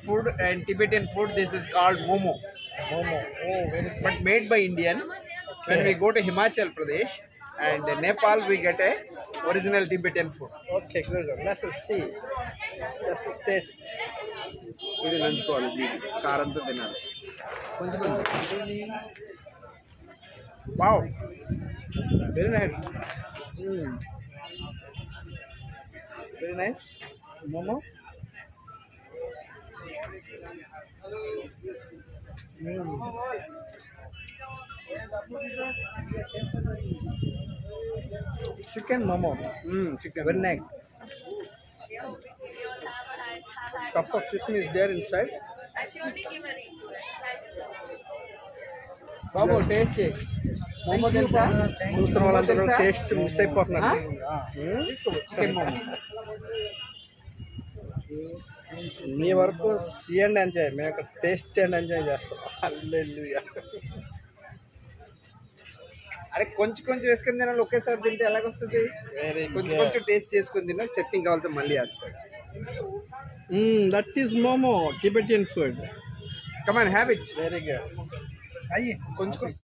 food and Tibetan food. This is called momo, momo oh very but made by Indian. When we go to Himachal Pradesh and Nepal, we get a original Tibetan food. Okay good let's see let's taste ఇది నంచుకోవాలి దీన్ని కారంతో తినాలి కొంచెం కొంచెం wow very nice very nice momo chicken momo chicken very nice cup of chicken is there inside. బాబు taste చేయి మోమో తెలుసా చూస్తున్న వాళ్ళందరూ టేస్ట్ మిస్ అయిపోతున్నారు తీసుకో చికెన్ మోమో మీ వరకు సీఎండ్ ఎంజాయ్ మేము ఇక్కడ టేస్ట్ అండ్ ఎంజాయ్ చేస్తాం హల్లెలూయా అరే కొంచెం కొంచెం వేసుకొని తినాలి ఒకేసారి తింటే ఎలాగొస్తుంది వెరీ కొంచెం కొంచెం టేస్ట్ చేసుకొని తిన్నా చట్నీ కావాలంటే మళ్ళీ వేస్తాడు that is momo Tibetan food come on habit very good అయ్యి కొంచెం